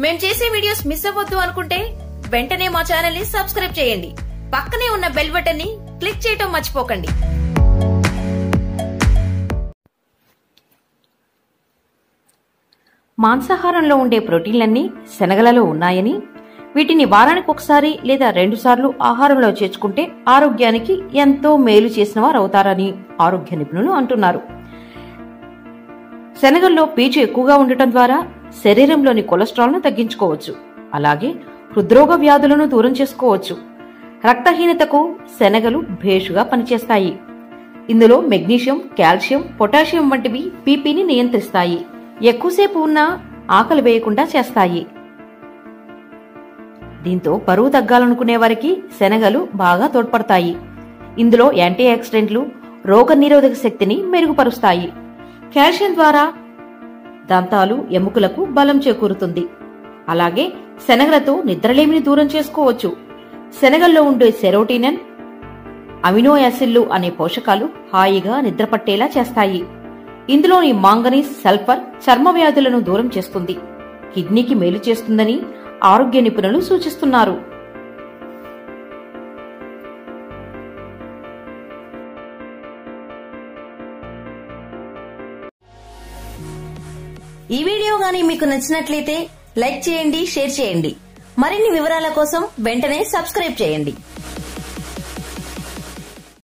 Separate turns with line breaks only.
మేం చేసే videos miss అవ్వద్దు అనుకుంటే వెంటనే మా ఛానల్ ని సబ్స్క్రైబ్ చేయండి పక్కనే ఉన్న బెల్ బటన్ ని క్లిక్ చేయటం మర్చిపోకండి
మాంసాహారంలో ఉండే ప్రోటీన్లన్నీ శనగలలో ఉన్నాయని వీటిని వారానికి ఒకసారి లేదా రెండుసార్లు ఆహారంలో చేర్చుకుంటే ఆరోగ్యానికి ఎంతో మేలు చేసిన వారు అవుతారని ఆరోగ్య నిపుణులు అంటున్నారు శనగల్లో పీచు ఎక్కువగా ఉండటం ద్వారా శరీరంలోని కొలెస్ట్రాల్ను తగ్గించుకోవచ్చు అలాగే హృద్రోగ వ్యాధులను దూరం చేసుకోవచ్చు రక్తహీనతకు శనగలు భేషుగా పనిచేస్తాయి ఇందులో మెగ్నీషియం కాల్షియం పొటాషియం వంటివి బీపీని నియంత్రిస్తాయి ఎక్కువసేపు ఉన్నా ఆకలి వేయకుండా చేస్తాయి దీంతో బరువు తగ్గాలనుకునే వారికి శనగలు బాగా తోడ్పడతాయి ఇందులో యాంటీ ఆక్సిడెంట్లు రోగ నిరోధక శక్తిని మెరుగుపరుస్తాయి కాల్షియం ద్వారా దంతాలు ఎముకలకు బలం చేకూరుతుంది అలాగే శనగలతో నిద్రలేమిని దూరం చేసుకోవచ్చు శనగల్లో ఉండే సెరోటినన్ అమినో యాసిడ్లు అనే పోషకాలు హాయిగా నిద్రపట్టేలా చేస్తాయి ఇందులోని మాంగనీస్ సల్ఫర్ చర్మ వ్యాధులను దూరం చేస్తుంది కిడ్నీకి మేలు చేస్తుందని ఆరోగ్య నిపుణులు సూచిస్తున్నారు
ఈ వీడియో గానీ మీకు నచ్చినట్లయితే లైక్ చేయండి షేర్ చేయండి మరిన్ని వివరాల కోసం వెంటనే సబ్స్క్రైబ్ చేయండి